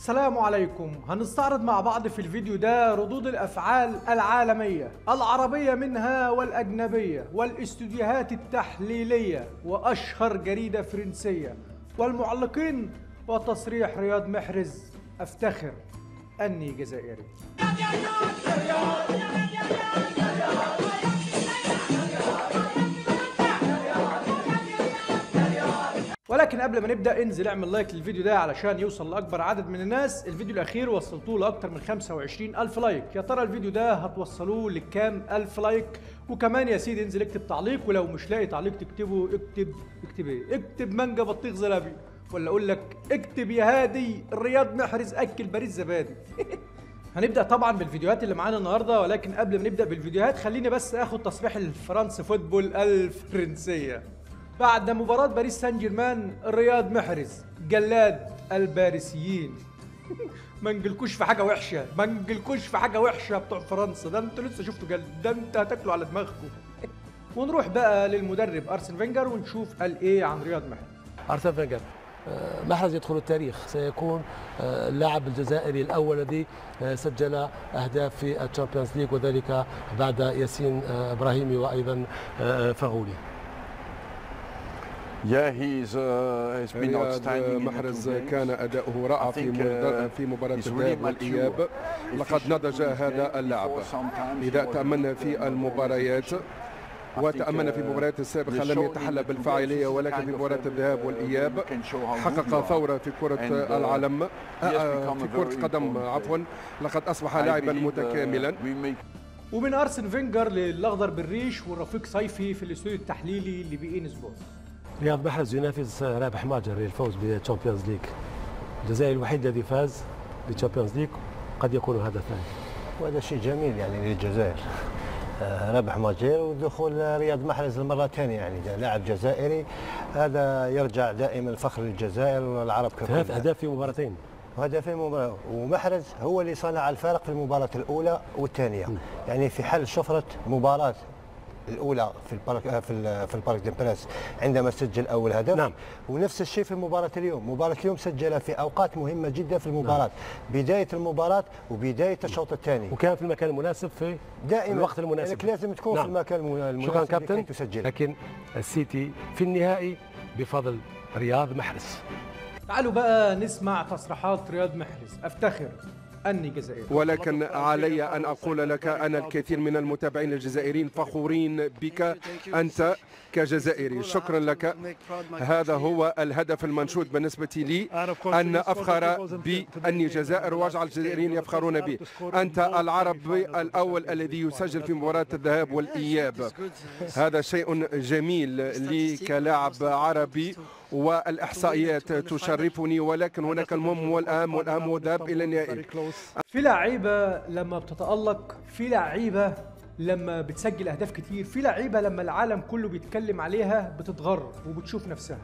السلام عليكم هنستعرض مع بعض في الفيديو ده ردود الأفعال العالمية العربية منها والأجنبية والاستوديوهات التحليلية وأشهر جريدة فرنسية والمعلقين وتصريح رياض محرز أفتخر أني جزائري ولكن قبل ما نبدا انزل اعمل لايك للفيديو ده علشان يوصل لاكبر عدد من الناس الفيديو الاخير وصلتوه لاكتر من 25 الف لايك يا ترى الفيديو ده هتوصلوه لكام الف لايك وكمان يا سيدي انزل اكتب تعليق ولو مش لاقي تعليق تكتبه اكتب اكتب ايه اكتب مانجا بطيخ زلابي ولا اقول لك اكتب يا هادي الرياض محرز اكل باريس زبادي هنبدا طبعا بالفيديوهات اللي معانا النهارده ولكن قبل ما نبدا بالفيديوهات خليني بس اخد تصريح الفرنس فوتبول الفرنسيه بعد مباراة باريس سان جيرمان الرياض محرز جلاد الباريسيين ما نجلكوش في حاجة وحشة ما نجلكوش في حاجة وحشة بتوع فرنسا ده انتوا لسه شفتوا جلد ده انت هتاكلوا على دماغكم ونروح بقى للمدرب ارسن فينجر ونشوف قال ايه عن رياض محرز ارسن فينجر آه، محرز يدخل التاريخ سيكون آه، اللاعب الجزائري الاول الذي آه، سجل اهداف في الشامبيونز ليج وذلك بعد ياسين آه، ابراهيمي وايضا آه، فغولي Yeah, he's, uh, he's been رياض outstanding in the محرز two games. كان أداؤه رائع I في think, مباراة uh, في مباراة he's really الذهاب والإياب mature. لقد Efficient نضج with his هذا game. اللاعب Before sometimes إذا he was تأملنا not, uh, في not المباريات always efficient. وتأملنا I في think, uh, المباريات السابقة the لم show يتحلى in the two بالفاعلية games is ولكن kind في of مباراة level, الذهاب uh, والإياب you can show how good you حقق are. ثورة في كرة And, uh, العالم he has آه، become في a كرة very قدم important عفوا لقد أصبح I لاعبا believe, uh, متكاملا we make ومن ارسن فينجر للاخضر بالريش والرفيق صيفي في الاستوديو التحليلي لبي ان سبورت رياض محرز ينافس رابح ماجر للفوز بالتشامبيونز ليج الجزائري الوحيد الذي فاز بالتشامبيونز ليج قد يكون هذا ثاني وهذا شيء جميل يعني للجزائر آه، ربح ماجير ودخول رياض محرز المرة الثانية يعني ده لاعب جزائري هذا يرجع دائما الفخر للجزائر والعرب ككل ثلاث اهداف في مباراتين وهدفين مباراة ومحرز هو اللي صنع الفارق في المباراة الأولى والثانية يعني في حل شفرة مباراة الأولى في البارك آه، في ال- في البارك دي بريس عندما سجل أول هدف نعم. ونفس الشيء في مباراة اليوم مباراة اليوم سجلها في أوقات مهمة جدا في المباراة بداية المباراة وبداية الشوط الثاني وكان في المكان المناسب في دائما الوقت المناسب لك لازم تكون نعم. في المكان الم- المناسب شكرا لكي كابتن تسجل لكن السيتي في النهائي بفضل رياض محرز تعالوا بقى نسمع تصريحات رياض محرز افتخر اني جزائري ولكن علي أن أقول لك أن الكثير من المتابعين الجزائريين فخورين بك أنت كجزائري شكرا لك هذا هو الهدف المنشود بالنسبة لي أن أفخر بأني جزائر وأجعل الجزائريين يفخرون بي أنت العربي الأول الذي يسجل في مباراة الذهاب والإياب هذا شيء جميل لي كلاعب عربي والإحصائيات تشرفني ولكن هناك المهم والأهم والأهم هو الذهاب إلى النهائي في لعيبه لما بتتالق في لعيبه لما بتسجل اهداف كتير في لعيبه لما العالم كله بيتكلم عليها بتتغر وبتشوف نفسها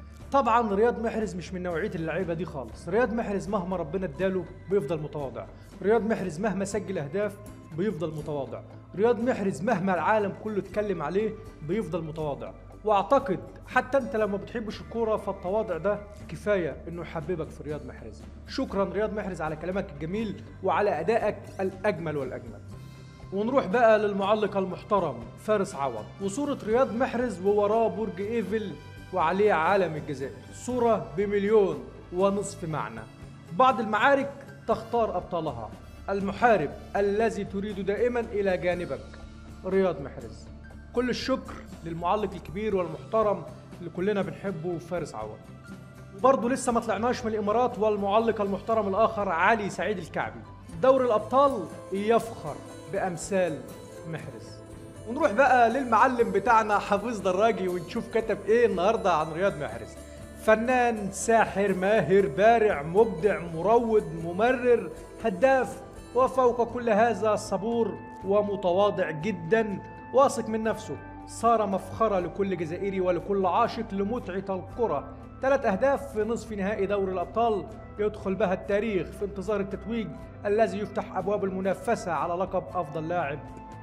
طبعا رياض محرز مش من نوعيه اللعيبه دي خالص رياض محرز مهما ربنا اداله بيفضل متواضع رياض محرز مهما سجل اهداف بيفضل متواضع رياض محرز مهما العالم كله اتكلم عليه بيفضل متواضع واعتقد حتى انت لما بتحبش الكوره فالتواضع ده كفايه انه يحببك في رياض محرز شكرا رياض محرز على كلامك الجميل وعلى ادائك الاجمل والاجمل ونروح بقى للمعلق المحترم فارس عوض وصورة رياض محرز ووراه برج ايفل وعليه علم الجزائر صورة بمليون ونصف معنى بعض المعارك تختار أبطالها المحارب الذي تريد دائما إلى جانبك رياض محرز كل الشكر للمعلق الكبير والمحترم اللي كلنا بنحبه فارس عوض وبرضه لسه ما طلعناش من الامارات والمعلق المحترم الاخر علي سعيد الكعبي دوري الابطال يفخر بامثال محرز ونروح بقى للمعلم بتاعنا حفيظ دراجي ونشوف كتب ايه النهارده عن رياض محرز فنان ساحر ماهر بارع مبدع مروض ممرر هداف وفوق كل هذا صبور ومتواضع جدا واثق من نفسه صار مفخرة لكل جزائري ولكل عاشق لمتعة الكرة ثلاث أهداف في نصف نهائي دوري الأبطال يدخل بها التاريخ في انتظار التتويج الذي يفتح أبواب المنافسة على لقب أفضل لاعب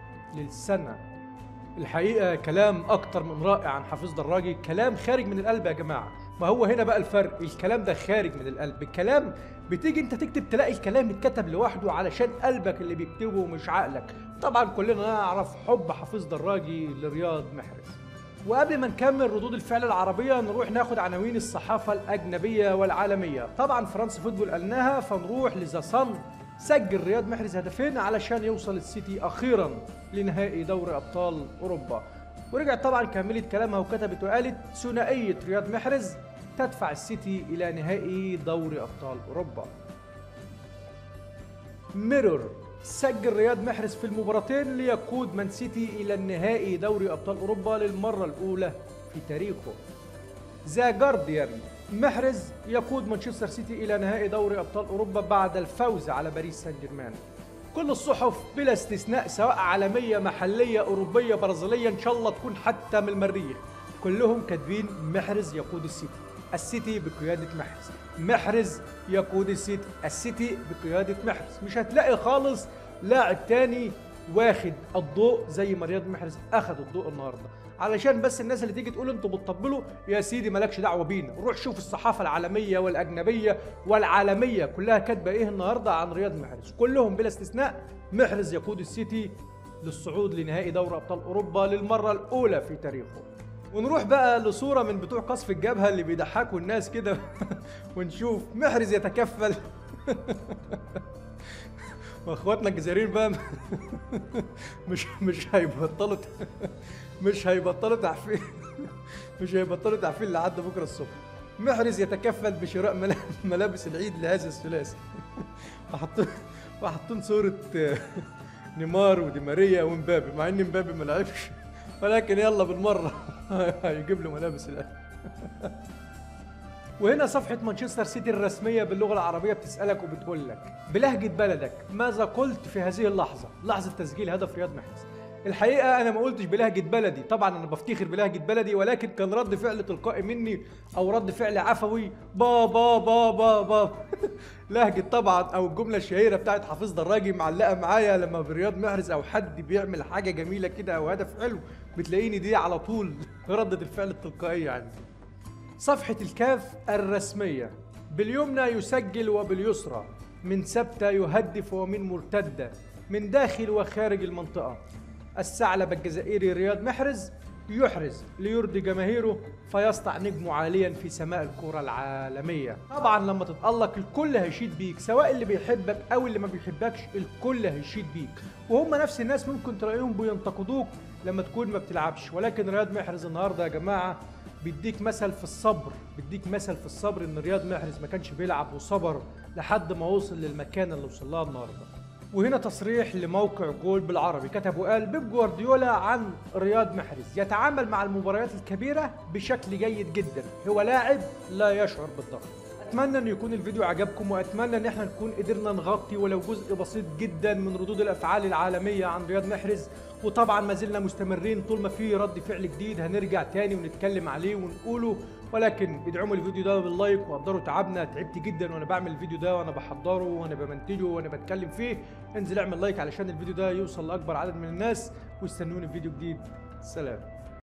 للسنة الحقيقة كلام أكتر من رائع عن حفيظ دراجي كلام خارج من القلب يا جماعة ما هو هنا بقى الفرق الكلام ده خارج من القلب الكلام بتيجي انت تكتب تلاقي الكلام اتكتب لوحده علشان قلبك اللي بيكتبه ومش عقلك طبعا كلنا نعرف حب حفيظ دراجي لرياض محرز وقبل ما نكمل ردود الفعل العربية نروح ناخد عناوين الصحافة الأجنبية والعالمية طبعا فرنسا فوتبول قالناها فنروح لذا صن سجل رياض محرز هدفين علشان يوصل السيتي أخيرا لنهائي دوري أبطال أوروبا ورجعت طبعا كملت كلامها وكتبت وقالت ثنائية رياض محرز تدفع السيتي إلى نهائي دوري أبطال أوروبا ميرور سجل رياض محرز في المباراتين ليقود مان سيتي إلى النهائي دوري أبطال أوروبا للمرة الأولى في تاريخه ذا جارديان محرز يقود مانشستر سيتي إلى نهائي دوري أبطال أوروبا بعد الفوز على باريس سان جيرمان كل الصحف بلا استثناء سواء عالمية محلية أوروبية برازيلية إن شاء الله تكون حتى من المريخ كلهم كاتبين محرز يقود السيتي السيتي بقيادة محرز محرز يقود السيتي السيتي بقيادة محرز مش هتلاقي خالص لاعب تاني واخد الضوء زي ما رياض محرز اخد الضوء النهارده علشان بس الناس اللي تيجي تقول انتوا بتطبلوا يا سيدي مالكش دعوه بينا روح شوف الصحافه العالميه والاجنبيه والعالميه كلها كاتبه ايه النهارده عن رياض محرز كلهم بلا استثناء محرز يقود السيتي للصعود لنهائي دوري ابطال اوروبا للمره الاولى في تاريخه ونروح بقى لصوره من بتوع قصف الجبهه اللي بيضحكوا الناس كده ونشوف محرز يتكفل واخواتنا الجزائريين بقى مش مش هيبطلوا مش هيبطلوا تحفيل مش هيبطلوا تحفيل لحد بكره الصبح محرز يتكفل بشراء ملا- ملابس العيد لهذا الثلاثي وحطوا وحاطين صورة نيمار ودي ماريا ومبابي مع ان مبابي ما لعبش ولكن يلا بالمرة هيجيب له ملابس العيد وهنا صفحة مانشستر سيتي الرسمية باللغة العربية بتسألك وبتقول لك بلهجة بلدك ماذا قلت في هذه اللحظة لحظة تسجيل هدف رياض محرز الحقيقة أنا ما قلتش بلهجة بلدي طبعا أنا بفتخر بلهجة بلدي ولكن كان رد فعل تلقائي مني أو رد فعل عفوي با با با با با لهجة طبعا أو الجملة الشهيرة بتاعت حفيظ دراجي معلقة معايا لما برياض محرز أو حد بيعمل حاجة جميلة كده أو هدف حلو بتلاقيني دي على طول ردة الفعل التلقائية عندي صفحة الكاف الرسمية باليمنى يسجل وباليسرى من ثبتة يهدف ومن مرتدة من داخل وخارج المنطقة الثعلب الجزائري رياض محرز يحرز ليرضي جماهيره فيسطع نجمه عاليا في سماء الكرة العالمية طبعا لما تتألق الكل هيشيد بيك سواء اللي بيحبك او اللي ما بيحبكش الكل هيشيد بيك وهم نفس الناس ممكن تلاقيهم بينتقدوك لما تكون ما بتلعبش ولكن رياض محرز النهارده يا جماعه بيديك مثل في الصبر بيديك مثل في الصبر ان رياض محرز ما كانش بيلعب وصبر لحد ما وصل للمكان اللي وصل لها النهارده وهنا تصريح لموقع جول بالعربي كتب وقال بيب جوارديولا عن رياض محرز يتعامل مع المباريات الكبيرة بشكل جيد جدا هو لاعب لا يشعر بالضغط اتمنى ان يكون الفيديو عجبكم واتمنى ان احنا نكون قدرنا نغطي ولو جزء بسيط جدا من ردود الافعال العالميه عن رياض محرز وطبعا ما زلنا مستمرين طول ما في رد فعل جديد هنرجع تاني ونتكلم عليه ونقوله ولكن ادعموا الفيديو ده باللايك وقدروا تعبنا تعبت جدا وانا بعمل الفيديو ده وانا بحضره وانا بمنتجه وانا بتكلم فيه انزل اعمل لايك علشان الفيديو ده يوصل لاكبر عدد من الناس واستنوني في فيديو جديد سلام